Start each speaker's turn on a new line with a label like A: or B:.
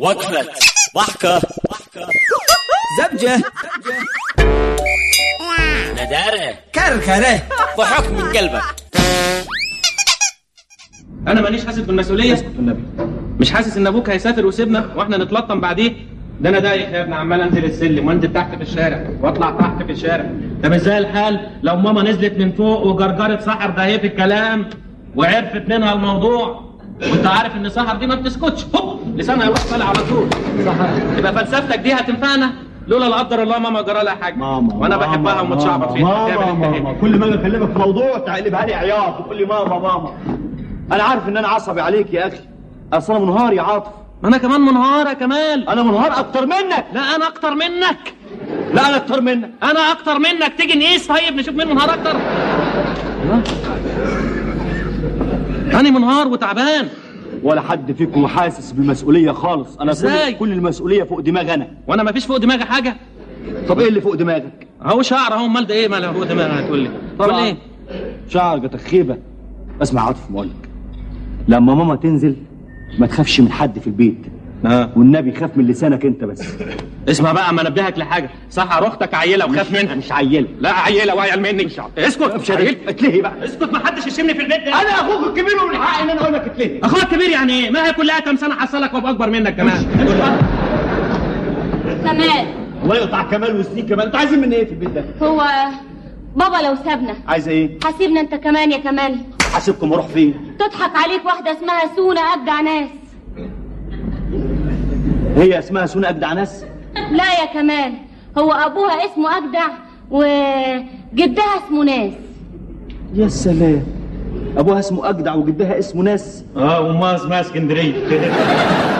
A: وقفة ضحكة
B: زبجة
A: ندارة
B: كركرة
A: ضحك من قلبك
C: انا مانيش حاسس بالمسؤوليه اسكت النبي مش حاسس ان ابوك هيسافر ويسيبنا واحنا نتلطم بعديه ده انا دايخ يا ابني عمال انزل السلم وانزل تحت في الشارع واطلع تحت في الشارع طب ازاي الحال لو ماما نزلت من فوق وجرجرت سحر ده هي في الكلام وعرفت منها الموضوع وانت عارف ان سحر دي ما بتسكتش هوب لسانها يروح طالع على طول سحر يبقى فلسفتك دي هتنفعنا لولا لا قدر الله ماما جرى لها حاجه
D: ماما
C: وانا
D: ماما،
C: بحبها ومتشعبط فيها
D: ماما
C: هتعمل
D: ماما
C: إيه؟
D: ماما كل ما اجي اكلمك في موضوع تقلبها لي عياط وتقول لي ماما ماما انا عارف ان انا عصبي عليك يا اخي اصل انا منهار يا عاطف
C: ما انا كمان منهار يا كمال
D: انا منهار اكتر منك
C: لا انا اكتر منك
D: لا انا اكتر منك
C: انا اكتر منك تيجي نقيس طيب نشوف مين منهار اكتر انا منهار وتعبان
D: ولا حد فيكم حاسس بالمسؤوليه خالص انا
C: إزاي؟
D: كل, كل المسؤوليه فوق دماغي انا
C: وانا ما فيش فوق دماغي حاجه
D: طب ايه اللي فوق دماغك
C: اهو شعر اهو امال ده ايه ما فوق دماغي هتقول لي تقول ايه
D: شعرك خيبه اسمع يا عاطف بقول لك لما ماما تنزل ما تخافش من حد في البيت
C: اه
D: والنبي خاف من لسانك انت بس
C: اسمع بقى اما انبهك لحاجه صح اختك عيله وخاف منها
D: مش عيل
C: لا عيله وعيل مني اسكت
D: مش عيل اتلهي بقى
C: اسكت ما حدش يشمني في البيت ده
D: انا اخوك الكبير ومن حقي ان انا اقول لك اتلهي
C: اخوك كبير يعني ايه ما هي كلها كام سنه حصلك وابقى اكبر منك كمان
E: كمال
D: الله يقطع كمال وسنين كمال انتوا عايزين مني ايه في البيت ده
E: هو بابا لو سابنا
D: عايزه ايه
E: حاسبنا انت كمان يا كمال
D: حاسبكم اروح فين
E: تضحك عليك واحدة اسمها سونا أجدع ناس
D: هي اسمها سونا اجدع ناس
E: لا يا كمال هو أبوها اسمه أجدع وجدها اسمه ناس
D: يا سلام ابوها اسمه اجدع وجدها اسمه ناس
C: اه وما اسمها اسكندريه